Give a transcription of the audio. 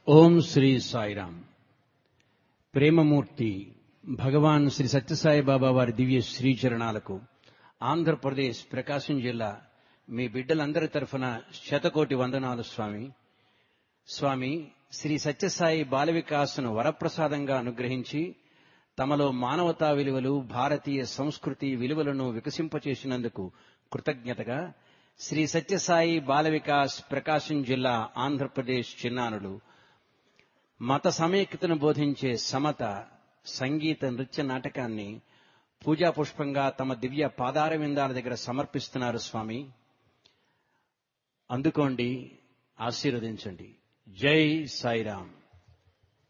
ఓం శ్రీ సాయిరామ్ ప్రేమమూర్తి భగవాన్ శ్రీ సత్యసాయి బాబా వారి దివ్య శ్రీచరణాలకు ఆంధ్రప్రదేశ్ ప్రకాశం జిల్లా మీ బిడ్డలందరి తరఫున శతకోటి వందనాలు స్వామి స్వామి శ్రీ సత్యసాయి బాల వికాసను వరప్రసాదంగా అనుగ్రహించి తమలో మానవతా విలువలు భారతీయ సంస్కృతి విలువలను వికసింపచేసినందుకు కృతజ్ఞతగా శ్రీ సత్యసాయి బాల వికాస్ ప్రకాశం జిల్లా ఆంధ్రప్రదేశ్ చిన్నానులు మత సమైక్యతను బోధించే సమత సంగీత నృత్య నాటకాన్ని పూజా పుష్పంగా తమ దివ్య పాదార విందాల దగ్గర సమర్పిస్తున్నారు స్వామి అందుకోండి ఆశీర్వదించండి జై సాయిరామ్